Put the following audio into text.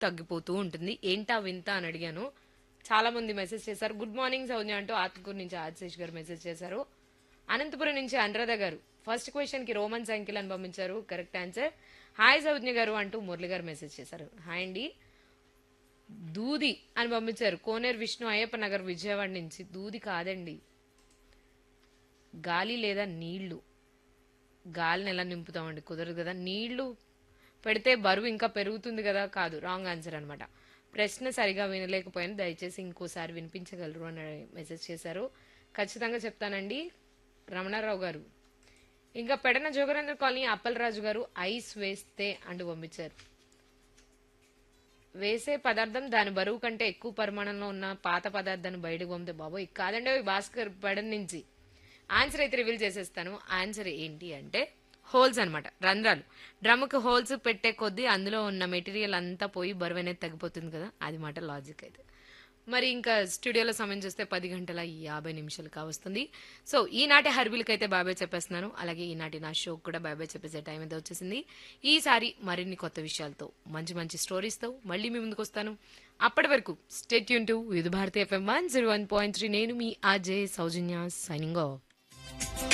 తగ్గిపోతూ ఉంటుంది ఏంటా వింత అని అడిగాను చాలా మంది మెసేజ్ చేశారు గుడ్ మార్నింగ్ సౌజన్య అంటూ ఆత్మకూరు నుంచి ఆదిశేష్ గారు మెసేజ్ చేశారు అనంతపురం నుంచి అనురాధ గారు ఫస్ట్ క్వశ్చన్ కి రోమన్ సంఖ్యలు అని పంపించారు కరెక్ట్ ఆన్సర్ హాయ్ సౌజ్ఞ గారు అంటూ మురళి గారు మెసేజ్ చేశారు హాయ్ అండి దూది అని పంపించారు కోనేరు విష్ణు అయ్యప్ప నగర్ విజయవాడ నుంచి దూది కాదండి గాలి లేదా నీళ్లు గాలిని ఎలా నింపుతామండి కుదరదు కదా నీళ్లు పెడితే బరువు ఇంకా పెరుగుతుంది కదా కాదు రాంగ్ ఆన్సర్ అన్నమాట ప్రశ్న సరిగా వినలేకపోయాను దయచేసి ఇంకోసారి వినిపించగలరు అని మెసేజ్ చేశారు ఖచ్చితంగా చెప్తానండి రమణారావు గారు ఇంకా పెడన జోగరేంద్ర కాలనీ అప్పలరాజు గారు ఐస్ వేస్తే అంటూ పంపించారు వేసే పదార్థం దాని బరువు కంటే ఎక్కువ పరిమాణంలో ఉన్న పాత పదార్థాన్ని బయటకు పంపితే బాబోయ్ కాదండి అవి భాస్కర్ పెడన్ నుంచి ఆన్సర్ అయితే రివీల్ చేసేస్తాను ఆన్సర్ ఏంటి అంటే హోల్స్ అన్నమాట రంధ్రాలు డ్రమ్కి హోల్స్ పెట్టే కొద్దీ అందులో ఉన్న మెటీరియల్ అంతా పోయి బరువు అనేది తగ్గిపోతుంది కదా అది మాట లాజిక్ అయితే మరి ఇంకా స్టూడియోలో సమయం చూస్తే పది గంటల యాభై నిమిషాలు కావస్తుంది సో ఈనాటి హర్బిల్కి అయితే బాబాయ్ చెప్పేస్తున్నాను అలాగే ఈనాటి నా షో కూడా బాబాయ్ చెప్పేసే టైం అయితే వచ్చేసింది ఈసారి మరిన్ని కొత్త విషయాలతో మంచి మంచి స్టోరీస్తో మళ్ళీ మీ ముందుకు వస్తాను అప్పటి వరకు స్టేట్ యూన్ to Vividh Bharati FM one zero one point three నేను మీ అజయ్ సౌజన్య సైనింగ్ ఆఫ్